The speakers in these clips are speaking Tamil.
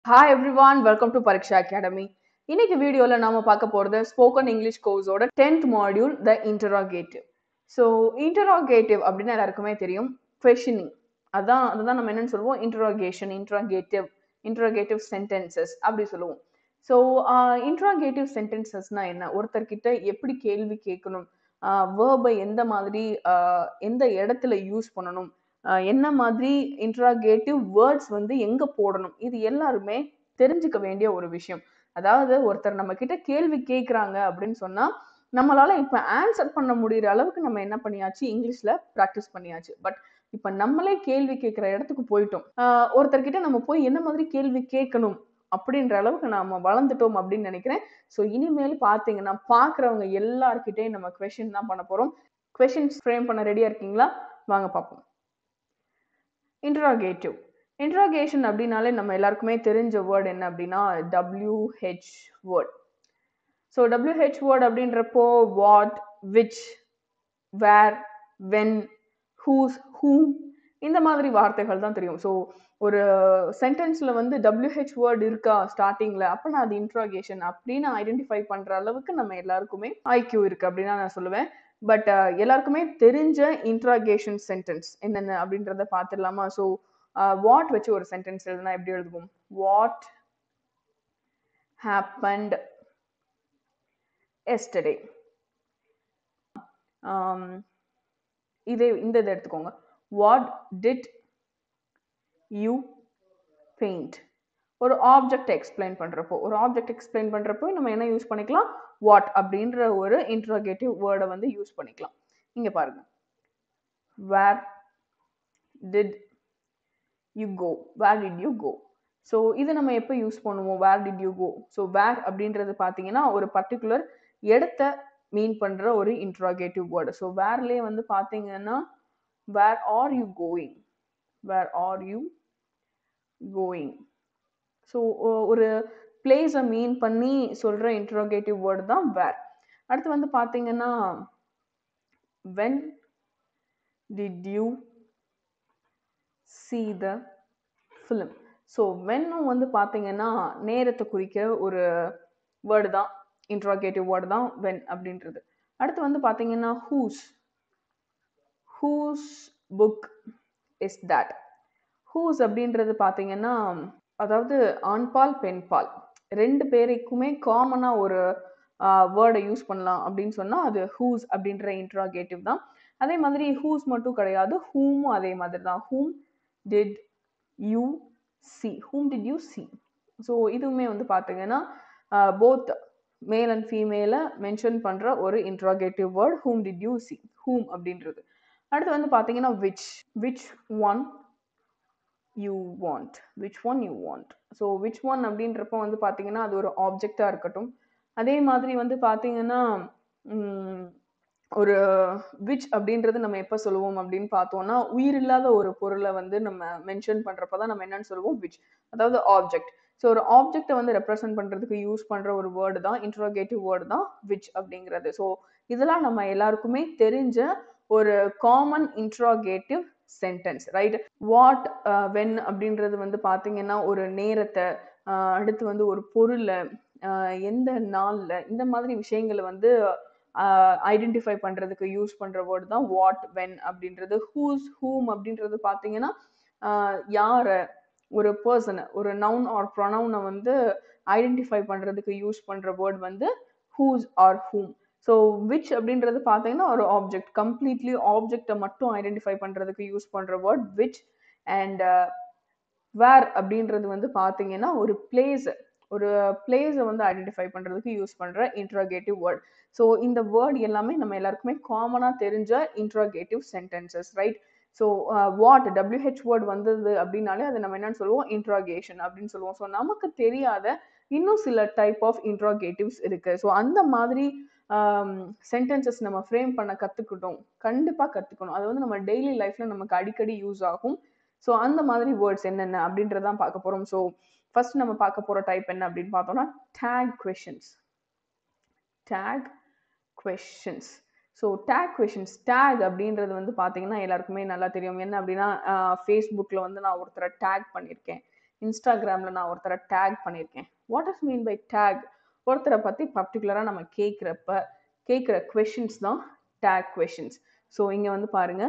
hi everyone welcome to Pariksha academy இன்னைக்கு வீடியோல நாம பார்க்க போறது ஸ்போக்கன் இங்கிலீஷ் கோர்ஸோட tenth module the interrogative so interrogative அப்படின்னு எல்லாருக்குமே தெரியும் கொஷினிங் அதான் அதுதான் நம்ம என்னன்னு சொல்லுவோம் இன்டராகேஷன் இன்டராகேட்டிவ் இன்டராகேட்டிவ் சென்டென்சஸ் அப்படி சொல்லுவோம் ஸோ இன்ட்ராகேட்டிவ் சென்டென்சஸ்னா என்ன ஒருத்தர்கிட்ட எப்படி கேள்வி கேட்கணும் வேர்பை எந்த மாதிரி ஆஹ் எந்த இடத்துல யூஸ் பண்ணணும் ஆஹ் என்ன மாதிரி இன்ட்ராகேட்டிவ் வேர்ட்ஸ் வந்து எங்க போடணும் இது எல்லாருமே தெரிஞ்சுக்க வேண்டிய ஒரு விஷயம் அதாவது ஒருத்தர் நம்ம கிட்ட கேள்வி கேட்குறாங்க அப்படின்னு சொன்னா நம்மளால இப்ப ஆன்சர் பண்ண முடியிற அளவுக்கு நம்ம என்ன பண்ணியாச்சு இங்கிலீஷ்ல ப்ராக்டிஸ் பண்ணியாச்சு பட் இப்ப நம்மளே கேள்வி கேட்குற இடத்துக்கு போயிட்டோம் ஆஹ் ஒருத்தர்கிட்ட நம்ம போய் என்ன மாதிரி கேள்வி கேட்கணும் அப்படின்ற அளவுக்கு நாம வளர்ந்துட்டோம் அப்படின்னு நினைக்கிறேன் ஸோ இனிமேல் பார்த்தீங்கன்னா பார்க்குறவங்க எல்லார்கிட்டையும் நம்ம கொஷின் தான் பண்ண போறோம் கொஷின்ஸ் ஃப்ரேம் பண்ண ரெடியா இருக்கீங்களா வாங்க பார்ப்போம் இன்ட்ராகேட்டிவ் இன்ட்ராகேஷன் அப்படின்னாலே நம்ம எல்லாருக்குமே தெரிஞ்ச வேர்ட் என்ன அப்படின்னா W H word so W H word அப்படின்றப்போ what which where when whose whom இந்த மாதிரி வார்த்தைகள் தான் தெரியும் ஸோ ஒரு சென்டென்ஸ்ல வந்து டபிள்யூஹெச் வேர்ட் இருக்கா ஸ்டார்டிங்ல அப்ப நான் அது இன்ட்ராகேஷன் அப்படின்னு ஐடென்டிஃபை பண்ற அளவுக்கு நம்ம எல்லாருக்குமே ஐக்யூ இருக்கு அப்படின்னு நான் சொல்லுவேன் பட் எல்லாருக்குமே தெரிஞ்ச இன்ட்ராகேஷன் சென்டென்ஸ் என்னென்ன அப்படின்றத பார்த்துடலாமா ஸோ வாட் வச்சு ஒரு சென்டென்ஸ் எழுதுனா எப்படி எழுதுவோம் வாட் ஹேப்பண்ட் எஸ்டர்டே இதே இந்த இதை எடுத்துக்கோங்க வாட் டிட் யூ பெயிண்ட் ஒரு ஆப்ஜெக்ட் எக்ஸ்பிளைன் பண்ணுறப்போ ஒரு ஆப்ஜெக்ட் எக்ஸ்பிளைன் பண்ணுறப்போ நம்ம என்ன யூஸ் பண்ணிக்கலாம் வாட் அப்படின்ற ஒரு இன்ட்ரோகேட்டிவ் வேர்டை வந்து யூஸ் பண்ணிக்கலாம் இங்கே பாருங்க where did you go where did you go so இது நம்ம எப்போ யூஸ் பண்ணுவோம் where did you go so where அப்படின்றது பார்த்தீங்கன்னா ஒரு பர்டிகுலர் இடத்த மீன் பண்ணுற ஒரு இன்ட்ராகேட்டிவ் வேர்டு ஸோ வேர்லேயே வந்து பார்த்தீங்கன்னா where are you going where are you going so ஒரு பிளேஸை மீன் பண்ணி சொல்கிற இன்ட்ரோகேட்டிவ் வேர்டு தான் வேர் அடுத்து வந்து பார்த்தீங்கன்னா when did you see the film so வென்னும் வந்து பார்த்தீங்கன்னா நேரத்தை குறிக்க ஒரு வேர்டு தான் இன்ட்ராகேட்டிவ் வேர்டு தான் வென் அப்படின்றது அடுத்து வந்து பார்த்தீங்கன்னா whose whose book is that whose அப்படின்றது பார்த்தீங்கன்னா அதாவது ஆண்பால் பெண்பால் ரெண்டு பேருக்குமே காமனாக ஒரு வேர்டை யூஸ் பண்ணலாம் அப்படின்னு சொன்னால் அது ஹூஸ் அப்படின்ற இன்ட்ராகேட்டிவ் தான் அதே மாதிரி ஹூஸ் மட்டும் கிடையாது ஹூமும் அதே மாதிரி தான் whom did you see whom did you see so இதுவுமே வந்து பார்த்தீங்கன்னா போத் மேல் அண்ட் ஃபீமேலை மென்ஷன் பண்ணுற ஒரு interrogative word whom did you see whom அப்படின்றது அடுத்து வந்து பார்த்தீங்கன்னா which which one you want which one you want so which one அப்படின்றப்ப வந்து பார்த்தீங்கன்னா அது ஒரு ஆப்ஜெக்டாக இருக்கட்டும் அதே மாதிரி வந்து பார்த்தீங்கன்னா ஒரு விச் அப்படின்றது நம்ம எப்போ சொல்லுவோம் அப்படின்னு பார்த்தோம்னா உயிரில்லாத ஒரு பொருளை வந்து நம்ம மென்ஷன் பண்ணுறப்ப தான் நம்ம என்னன்னு சொல்லுவோம் விச் அதாவது ஆப்ஜெக்ட் ஸோ ஒரு ஆப்ஜெக்டை வந்து ரெப்ரசென்ட் பண்ணுறதுக்கு யூஸ் பண்ணுற ஒரு வேர்டு தான் இன்ட்ரோகேட்டிவ் வேர்டு தான் விச் அப்படிங்கிறது ஸோ இதெல்லாம் நம்ம எல்லாருக்குமே தெரிஞ்ச ஒரு common interrogative sentence right what when அப்படின்றது வந்து பார்த்தீங்கன்னா ஒரு நேரத்தை அடுத்து வந்து ஒரு பொருளை எந்த நாளில் இந்த மாதிரி விஷயங்களை வந்து ஐடென்டிஃபை பண்ணுறதுக்கு யூஸ் பண்ணுற வேர்டு தான் வாட் வென் அப்படின்றது ஹூஸ் ஹூம் அப்படின்றது பார்த்தீங்கன்னா யாரை ஒரு பர்சனை ஒரு நவுன் ஆர் ப்ரொனவுனை வந்து ஐடென்டிஃபை பண்ணுறதுக்கு யூஸ் பண்ணுற வேர்ட் வந்து whose are whom so which அப்படின்றது பார்த்தீங்கன்னா ஒரு ஆப்ஜெக்ட் கம்ப்ளீட்லி ஆப்ஜெக்டை மட்டும் ஐடென்டிஃபை பண்ணுறதுக்கு யூஸ் பண்ணுற வேர்ட் விச் அண்ட் வேர் அப்படின்றது வந்து பார்த்தீங்கன்னா ஒரு பிளேஸ் ஒரு பிளேஸை வந்து ஐடென்டிஃபை பண்ணுறதுக்கு யூஸ் பண்ணுற இன்ட்ராகேட்டிவ் வேர்ட் ஸோ இந்த வேர்ட் எல்லாமே நம்ம எல்லாருக்குமே காமனாக தெரிஞ்ச interrogative sentences right so what W H word வந்தது அப்படின்னாலே அதை நம்ம என்னன்னு சொல்லுவோம் இன்ட்ராகேஷன் அப்படின்னு சொல்லுவோம் ஸோ நமக்கு தெரியாத இன்னும் சில டைப் ஆஃப் இன்ட்ராகேட்டிவ்ஸ் இருக்கு ஸோ அந்த மாதிரி சென்டென்சஸ் நம்ம ஃப்ரேம் பண்ண கற்றுக்கிட்டோம் கண்டிப்பாக கற்றுக்கணும் அது வந்து நம்ம டெய்லி லைஃப்ல நமக்கு அடிக்கடி யூஸ் ஆகும் ஸோ அந்த மாதிரி வேர்ட்ஸ் என்னென்ன அப்படின்றதான் பார்க்க போகிறோம் ஸோ ஃபர்ஸ்ட் நம்ம பார்க்க போகிற டைப் என்ன அப்படின்னு பார்த்தோம்னா tag questions tag questions so tag questions tag அப்படின்றது வந்து பார்த்தீங்கன்னா எல்லாருக்குமே நல்லா தெரியும் என்ன அப்படின்னா ஃபேஸ்புக்கில் வந்து நான் ஒருத்தரை டேக் பண்ணியிருக்கேன் இன்ஸ்டாகிராமில் நான் ஒருத்தரை டேக் பண்ணியிருக்கேன் what is mean by tag ஒருத்தரை பற்றி பர்டிகுலராக நம்ம கேட்குறப்ப கேட்குற கொஷின்ஸ் தான் டேக் கொஷின்ஸ் ஸோ இங்கே வந்து பாருங்க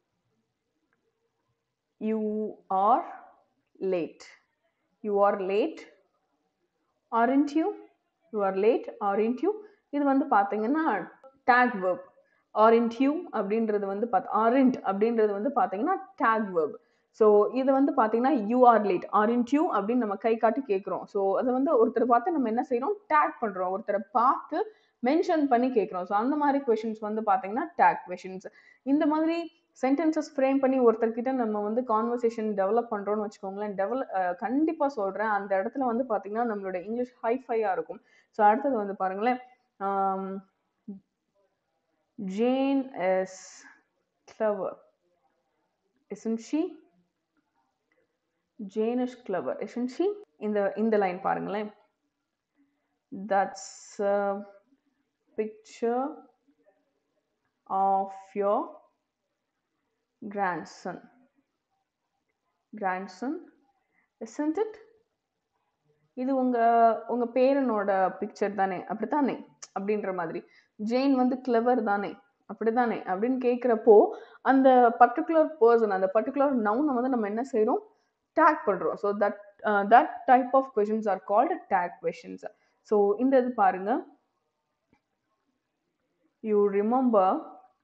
you are late you are late aren't you you are late aren't you இது வந்து பார்த்தீங்கன்னா டேக் வேர்ப் ஆரண்ட் யூ அப்படின்றது வந்து பார்த்து ஆரண்ட் அப்படின்றது வந்து பார்த்தீங்கன்னா டேக் வேர்ப் ஸோ இது வந்து பார்த்தீங்கன்னா you are late aren't you அப்படின்னு நம்ம கை காட்டி கேட்குறோம் ஸோ அதை வந்து ஒருத்தரை பார்த்து நம்ம என்ன செய்கிறோம் டேக் பண்ணுறோம் ஒருத்தரை பார்த்து மென்ஷன் பண்ணி கேட்குறோம் ஸோ அந்த மாதிரி கொஷின்ஸ் வந்து பார்த்தீங்கன்னா டேக் கொஷின்ஸ் இந்த மாதிரி சென்டென்சஸ் ஃப்ரேம் பண்ணி ஒருத்தர்கிட்ட நம்ம வந்து கான்வர்சேஷன் டெவலப் பண்ணுறோம்னு வச்சுக்கோங்களேன் டெவலப் கண்டிப்பாக சொல்கிறேன் அந்த இடத்துல வந்து பார்த்தீங்கன்னா நம்மளோட இங்கிலீஷ் ஹைஃபையாக இருக்கும் ஸோ அடுத்தது வந்து பாருங்களேன் Jane is clever isn't she Jane is clever isn't she இந்த இந்த லைன் பாருங்களேன் that's a picture of your grandson grandson isn't it இது உங்க உங்க பேரனோட பிக்சர் தானே அப்படித்தானே அப்படின்ற மாதிரி ஜெயின் வந்து கிளவர் தானே அப்படிதானே அப்படின்னு கேட்குறப்போ அந்த பர்டிகுலர் பர்சன் அந்த பர்டிகுலர் நவுனை வந்து நம்ம என்ன செய்கிறோம் டேக் பண்ணுறோம் so that that type of questions are called tag questions so இந்த இது பாருங்க you remember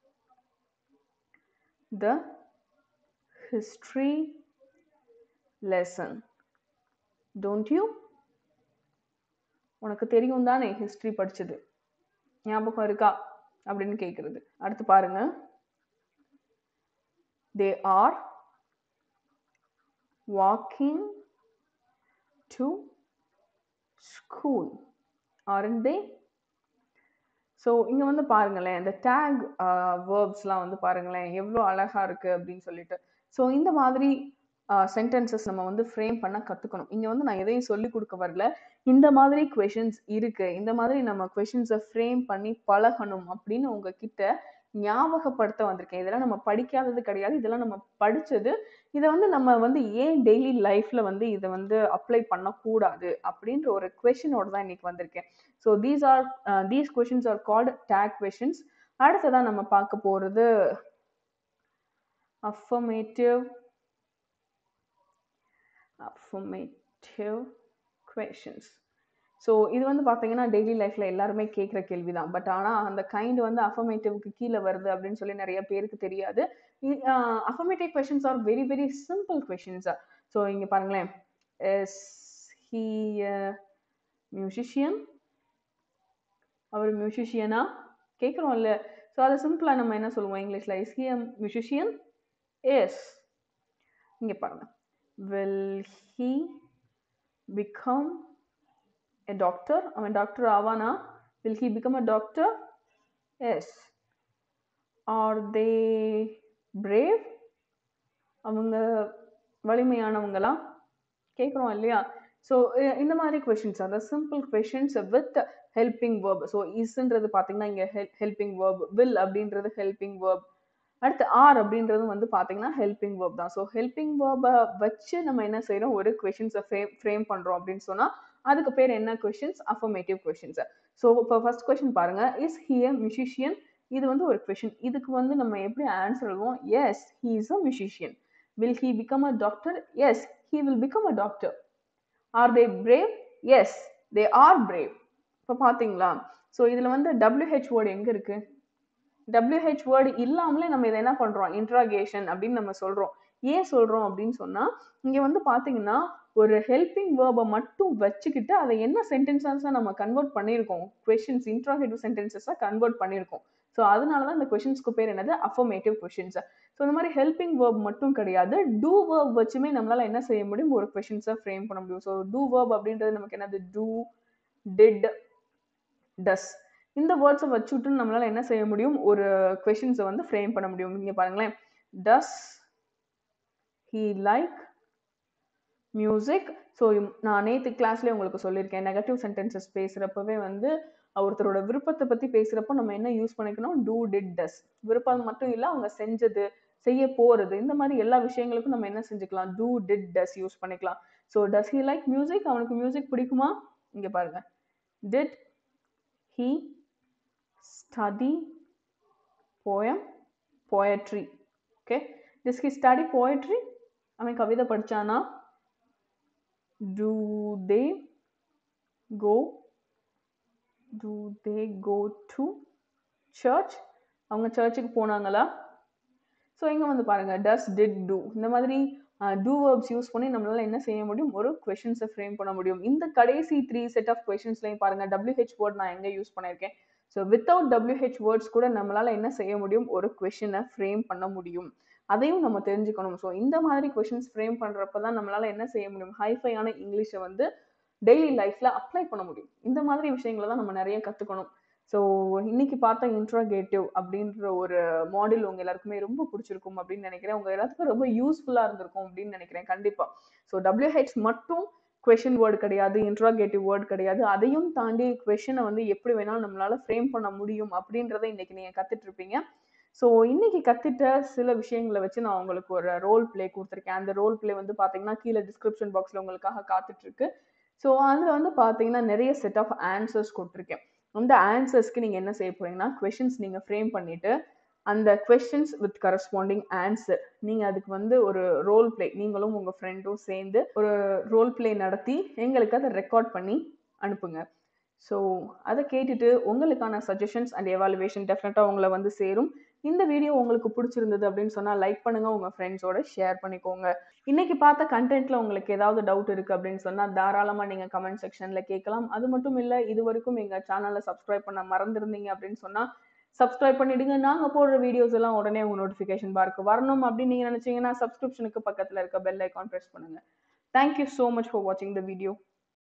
the history lesson don't you உனக்கு தெரியும் தானே ஹிஸ்ட்ரி படிச்சது ஞாபகம் இருக்கா அப்படின்னு கேட்குறது அடுத்து பாருங்க they are walking to school aren't they so இங்கே வந்து பாருங்களேன் இந்த டேக் வேர்ப்ஸ்லாம் வந்து பாருங்களேன் எவ்வளோ அழகாக இருக்குது அப்படின்னு சொல்லிட்டு ஸோ இந்த மாதிரி சென்டென்சஸ் நம்ம வந்து ஃப்ரேம் பண்ண கற்றுக்கணும் இங்கே வந்து நான் எதையும் சொல்லி கொடுக்க வரல இந்த மாதிரி கொஷின்ஸ் இருக்கு இந்த மாதிரி நம்ம கொஷின்ஸை ஃப்ரேம் பண்ணி பழகணும் அப்படின்னு உங்ககிட்ட ஞாபகப்படுத்த வந்திருக்கேன் இதெல்லாம் நம்ம படிக்காதது கிடையாது இதெல்லாம் நம்ம படிச்சது இதை வந்து நம்ம வந்து ஏன் டெய்லி லைஃப்ல வந்து இதை வந்து அப்ளை பண்ணக்கூடாது அப்படின்ற ஒரு கொஷினோட தான் இன்னைக்கு வந்திருக்கேன் so these are these questions are called tag questions அடுத்ததான் நம்ம பார்க்க போறது affirmative affirmative questions ஸோ இது வந்து பார்த்தீங்கன்னா டெய்லி லைஃப்பில் எல்லாருமே கேட்குற கேள்வி தான் பட் ஆனால் அந்த கைண்ட் வந்து அஃபர்மேட்டிவ்க்கு கீழே வருது அப்படின்னு சொல்லி நிறைய பேருக்கு தெரியாது affirmative questions are very very simple questions so இங்கே பாருங்களேன் எஸ் ஹீ மியூசிஷியன் அவர் மியூசிஷியனா கேட்குறோம்ல ஸோ அதை சிம்பிளாக நம்ம என்ன சொல்லுவோம் இங்கிலீஷில் இஸ் ஹி மியூசிஷியன் எஸ் இங்கே பாருங்க will he become a doctor அவன் டாக்டர் ஆவானா will he become a doctor yes are they brave அவங்க வலிமையானவங்களா கேட்குறோம் இல்லையா ஸோ இந்த மாதிரி கொஷின்ஸ் அந்த simple questions with helping verb so இஸ்ன்றது பார்த்தீங்கன்னா இங்கே ஹெல் ஹெல்பிங் வேர்ப் வில் அப்படின்றது ஹெல்பிங் வேர்ப் அடுத்து ஆர் அப்படின்றது வந்து பார்த்தீங்கன்னா ஹெல்பிங் வேர்ப் தான் ஸோ ஹெல்பிங் வேர்பை வச்சு நம்ம என்ன செய்கிறோம் ஒரு கொஷின்ஸை ஃப்ரேம் ஃப்ரேம் பண்ணுறோம் அப்படின்னு சொன்னால் அதுக்கு பேர் என்ன கொஷின்ஸ் அஃபர்மேட்டிவ் கொஷின்ஸ் ஸோ இப்போ ஃபர்ஸ்ட் கொஷின் பாருங்க இஸ் ஹி எ மியூசிஷியன் இது வந்து ஒரு கொஷின் இதுக்கு வந்து நம்ம எப்படி ஆன்சர் எழுதுவோம் yes he is a musician will he become a doctor yes he will become a doctor are they brave yes they are brave இப்போ பார்த்தீங்களா ஸோ இதில் வந்து டபிள்யூஹெச் வேர்டு எங்கே இருக்கு டபிள்யூஹெச் வேர்டு இல்லாமலே நம்ம இதை என்ன பண்ணுறோம் இன்ட்ராகேஷன் அப்படின்னு நம்ம சொல்கிறோம் ஏன் சொல்கிறோம் அப்படின்னு சொன்னால் இங்கே வந்து பார்த்தீங்கன்னா ஒரு ஹெல்பிங் வேர்பை மட்டும் வச்சுக்கிட்டு அதை என்ன சென்டென்சஸாக நம்ம கன்வெர்ட் பண்ணியிருக்கோம் கொஷின்ஸ் இன்ட்ராகேட்டிவ் சென்டென்சஸாக கன்வெர்ட் பண்ணியிருக்கோம் ஸோ அதனால தான் இந்த கொஷின்ஸ்க்கு பேர் என்னது அஃபர்மேட்டிவ் கொஷின்ஸ் ஸோ இந்த மாதிரி ஹெல்பிங் வேர்ப் மட்டும் கிடையாது டூ வேர்ப் வச்சுமே நம்மளால என்ன செய்ய முடியும் ஒரு கொஷின்ஸை ஃப்ரேம் பண்ண முடியும் ஸோ டூ வேர்ப் அப்படின்றது நமக்கு என்னது டூ டிட் டஸ் இந்த வேர்ட்ஸை வச்சுட்டு நம்மளால என்ன செய்ய முடியும் ஒரு கொஷின்ஸை வந்து ஃப்ரேம் பண்ண முடியும் இங்கே பாருங்களேன் does he like music so நான் நேற்று கிளாஸ்லேயே உங்களுக்கு சொல்லியிருக்கேன் நெகட்டிவ் சென்டென்சஸ் பேசுகிறப்பவே வந்து ஒருத்தரோட விருப்பத்தை பற்றி பேசுகிறப்போ நம்ம என்ன யூஸ் பண்ணிக்கணும் டூ டிட் டஸ் விருப்பம் மட்டும் இல்லை அவங்க செஞ்சது செய்ய போகிறது இந்த மாதிரி எல்லா விஷயங்களுக்கும் நம்ம என்ன செஞ்சுக்கலாம் டூ டிட் டஸ் யூஸ் பண்ணிக்கலாம் so does he like music அவனுக்கு மியூசிக் பிடிக்குமா இங்க பாருங்க did he study poem poetry okay does he study poetry அவன் கவிதை படிச்சானா do they go do they go to church அவங்க சர்ச்சுக்கு போனாங்களா ஸோ இங்கே வந்து பாருங்க டஸ் டிட் டூ இந்த மாதிரி டூ வேர்ப்ஸ் யூஸ் பண்ணி நம்மளால என்ன செய்ய முடியும் ஒரு கொஷின்ஸை ஃப்ரேம் பண்ண முடியும் இந்த கடைசி த்ரீ செட் ஆஃப் கொஷின்ஸ்லையும் பாருங்க டபிள்யூஹெச் வேர்ட் நான் எங்கே யூஸ் பண்ணியிருக்கேன் ஸோ வித்தவுட் டபிள்யூஹெச் வேர்ட்ஸ் கூட நம்மளால என்ன செய்ய முடியும் ஒரு கொஷினை ஃப்ரேம் பண்ண முடியும் அதையும் நம்ம தெரிஞ்சுக்கணும் ஸோ இந்த மாதிரி கொஷின்ஸ் ஃப்ரேம் பண்ணுறப்ப தான் நம்மளால என்ன செய்ய முடியும் ஹைஃபையான இங்கிலீஷை வந்து டெய்லி லைஃப்ல அப்ளை பண்ண முடியும் இந்த மாதிரி விஷயங்களை தான் நம்ம நிறைய கற்றுக்கணும் ஸோ இன்னைக்கு பார்த்த இன்ட்ராகேட்டிவ் அப்படின்ற ஒரு மாடல் உங்க எல்லாருக்குமே ரொம்ப பிடிச்சிருக்கும் அப்படின்னு நினைக்கிறேன் உங்க எல்லாத்துக்கும் ரொம்ப யூஸ்ஃபுல்லா இருந்திருக்கும் அப்படின்னு நினைக்கிறேன் கண்டிப்பா ஸோ டபிள்யூஹெச் மட்டும் கொஷின் வேர்டு கிடையாது இன்ட்ராகேட்டிவ் வேர்டு கிடையாது அதையும் தாண்டி கொஷினை வந்து எப்படி வேணாலும் நம்மளால ஃப்ரேம் பண்ண முடியும் அப்படின்றத இன்னைக்கு நீங்க கத்துட்டு இருப்பீங்க ஸோ இன்னைக்கு கத்துட்ட சில விஷயங்களை வச்சு நான் உங்களுக்கு ஒரு ரோல் பிளே கொடுத்துருக்கேன் அந்த ரோல் பிளே வந்து பாத்தீங்கன்னா கீழே டிஸ்கிரிப்ஷன் பாக்ஸ்ல உங்களுக்காக காத்துட்டு இருக்கு ஸோ அதில் வந்து பார்த்தீங்கன்னா நிறைய செட் ஆஃப் ஆன்சர்ஸ் கொடுத்துருக்கேன் அந்த ஆன்சர்ஸ்க்கு நீங்கள் என்ன செய்ய போறீங்கன்னா கொஷின்ஸ் நீங்கள் ஃப்ரேம் பண்ணிட்டு அந்த கொஷின்ஸ் வித் கரஸ்பாண்டிங் ஆன்சர் நீங்கள் அதுக்கு வந்து ஒரு ரோல் பிளே நீங்களும் உங்கள் ஃப்ரெண்டும் சேர்ந்து ஒரு ரோல் பிளே நடத்தி எங்களுக்கு அதை ரெக்கார்ட் பண்ணி அனுப்புங்க ஸோ அதை கேட்டுட்டு உங்களுக்கான சஜஷன்ஸ் அண்ட் எவாலுவேஷன் டெஃபினட்டாக உங்களை வந்து சேரும் இந்த வீடியோ உங்களுக்கு பிடிச்சிருந்தது அப்படின்னு சொன்னால் லைக் பண்ணுங்க உங்கள் ஃப்ரெண்ட்ஸோட ஷேர் பண்ணிக்கோங்க இன்னைக்கு பார்த்த கண்டென்ட்ல உங்களுக்கு ஏதாவது டவுட் இருக்கு அப்படின்னு சொன்னால் தாராளமாக நீங்கள் கமெண்ட் செக்ஷனில் கேட்கலாம் அது மட்டும் இல்லை இது வரைக்கும் எங்கள் சேனலை சப்ஸ்கிரைப் பண்ண மறந்துருந்தீங்க அப்படின்னு சொன்னால் சப்ஸ்கிரைப் பண்ணிடுங்க நாங்கள் போடுற வீடியோஸ் எல்லாம் உடனே உங்கள் நோட்டிஃபிகேஷன் பார்க்க வரணும் அப்படின்னு நீங்கள் நினச்சிங்கன்னா சப்ஸ்கிரிப்ஷனுக்கு பக்கத்தில் இருக்க பெல் ஐக்கான் ப்ரெஸ் பண்ணுங்க தேங்க்யூ ஸோ மச் ஃபார் வாட்சிங் த வீடியோ